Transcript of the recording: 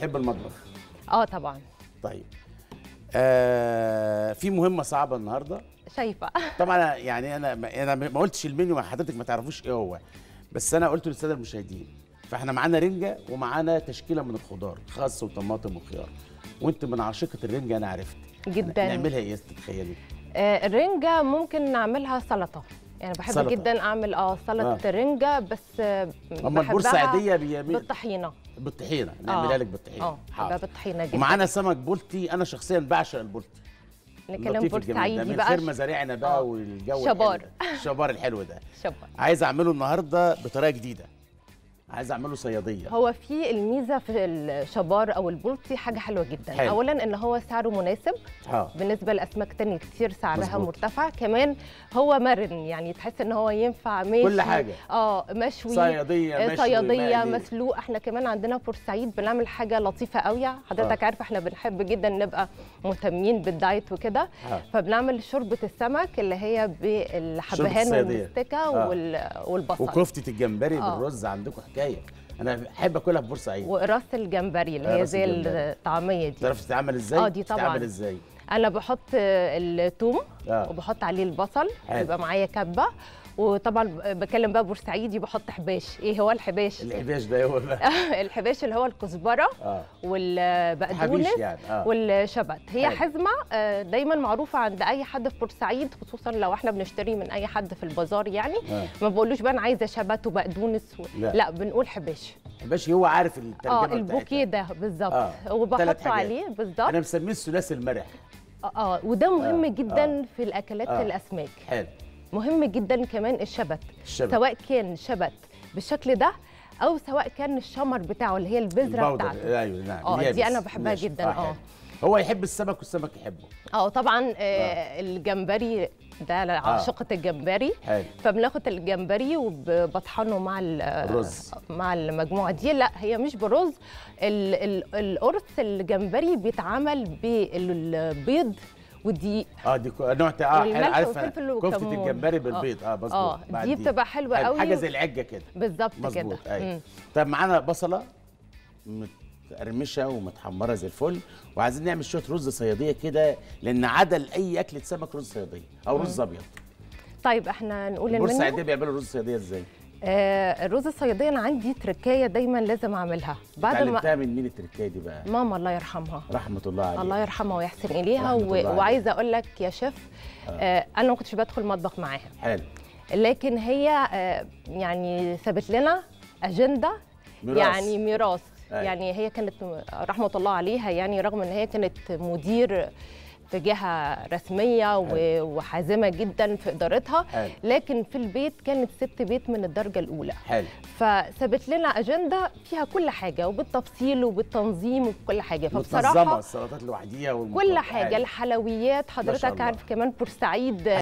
بتحب المطبخ اه طبعا طيب آه في مهمه صعبه النهارده شايفه طبعا أنا- يعني انا انا ما قلتش المنيو حضرتك ما تعرفوش ايه هو بس انا قلته للساده المشاهدين فاحنا معانا رنجه ومعانا تشكيله من الخضار خس وطماطم وخيار وانت من عاشقه الرنجه انا عرفت جدا نعملها ايه تتخيلي آه الرنجه ممكن نعملها سلطه يعني بحب سلطة. جدا اعمل اه سلطه آه. رنجه بس آه اما البورسعيديه بيعمل بالطحينه بالطحينه نعملها آه. لك بالطحينه اه بحبها بالطحينه جدا ومعانا سمك بولتي انا شخصيا بعشق البولتي نتكلم اللطيف الجميل ده بورسعيدي من بقى خير مزارعنا بقى آه. والجو شبار. الحلو ده. الشبار الحلو ده شبه عايز اعمله النهارده بطريقه جديده عايز اعمله صياديه هو في الميزه في الشبار او البولتي حاجه حلوه جدا حلو. اولا ان هو سعره مناسب اه بالنسبه لاسماك تانية كتير سعرها مظبوط. مرتفع كمان هو مرن يعني تحس ان هو ينفع ماشي كل حاجة. اه مشوي صياديه آه، مشوي صياديه مقلي. مسلوق احنا كمان عندنا في بورسعيد بنعمل حاجه لطيفه قوي حضرتك آه. عارف احنا بنحب جدا نبقى مهتمين بالدايت وكده آه. فبنعمل شوربه السمك اللي هي بالحبهان الصيادية. والمستكه آه. وال- والبصل وكفته الجمبري آه. بالرز عندكم حكايه انا بحب اكلها في بورسعيد وراس الجمبري اللي آه، هي راس زي الجمبري. الطعميه دي تعرف تتعمل ازاي آه، دي طبعاً. تتعمل ازاي انا بحط الثوم آه. وبحط عليه البصل حلو. يبقى معايا كبه وطبعا بكلم بقى بورسعيدي بحط حباش ايه هو الحباش الحباش ده هو بقى الحباش اللي هو الكزبره اه والبقدونس حبيش يعني اه والشبت هي حلو. حزمه آه، دايما معروفه عند اي حد في بورسعيد خصوصا لو احنا بنشتري من اي حد في البازار يعني آه. ما بقولوش بقى انا عايزه شبت وبقدونس و... لا. لا بنقول حباش الحباش هو عارف الترجمه اه بتاعتها. البوكيه ده بالظبط آه، تلات وبحطه حاجات. عليه بالظبط انا مسميه الثلاثي المرح اه آه، وده مهم آه، جدا في الاكلات آه. الاسماك حلو مهم جدا كمان الشبت الشبت. سواء كان شبت بالشكل ده او سواء كان الشمر بتاعه اللي هي البذره البودر بتاعته ايوه نعم آه، دي اليابس. أنا بحبها ماشي. جداً، حلو. آه. هو يحب السمك والسمك يحبه اه طبعا آه الجمبري ده عاشقه الجمبري حلو فبناخد الجمبري وبطحنه مع ال- الرز. مع المجموعه دي لا هي مش برز ال- ال- القرص الجمبري بيتعمل بالبيض والدقيق اه دي كو- نوع تا- اه حلو والملح عارف والفلفل أنا. كفته والكمون. الجمبري آه. بالبيض اه مظبوط اه مع دي الدقيق. بتبقى حلوه حلو. قوي حاجه زي العجه كده بالظبط كده مظبوط ايوه مم. طب معانا بصله متقرمشه ومتحمره زي الفل وعايزين نعمل شويه رز صياديه كده لان عدل اي اكله سمك رز صياديه او رز ابيض طيب احنا نقول البورسعيديه المنيو بيعملوا رز صياديه ازاي؟ آه الرز الصياديه انا عندي تركايه دايما لازم اعملها بعد ما اتعلمتها من مين التركيه دي بقى؟ ماما الله يرحمها رحمه الله عليها الله يرحمها ويحسن اليها رحمة الله و... عليها. وعايزه اقول لك يا شيف آه انا ما كنتش بدخل المطبخ معاها حلو لكن هي آه يعني سابت لنا اجنده ميراث. يعني ميراث أيوة. يعني هي كانت م- رحمه الله عليها يعني رغم ان هي كانت مدير في جهه رسميه و- وحازمه جدا في ادارتها حلو. لكن في البيت كانت ست بيت من الدرجه الاولى حلو فسابت لنا اجنده فيها كل حاجه وبالتفصيل وبالتنظيم وبكل حاجه متنظمه فبصراحه السلطات لوحديها كل والمطبخ. حاجه حلو. الحلويات ما شاء حضرتك الله. عارف كمان بورسعيد احنا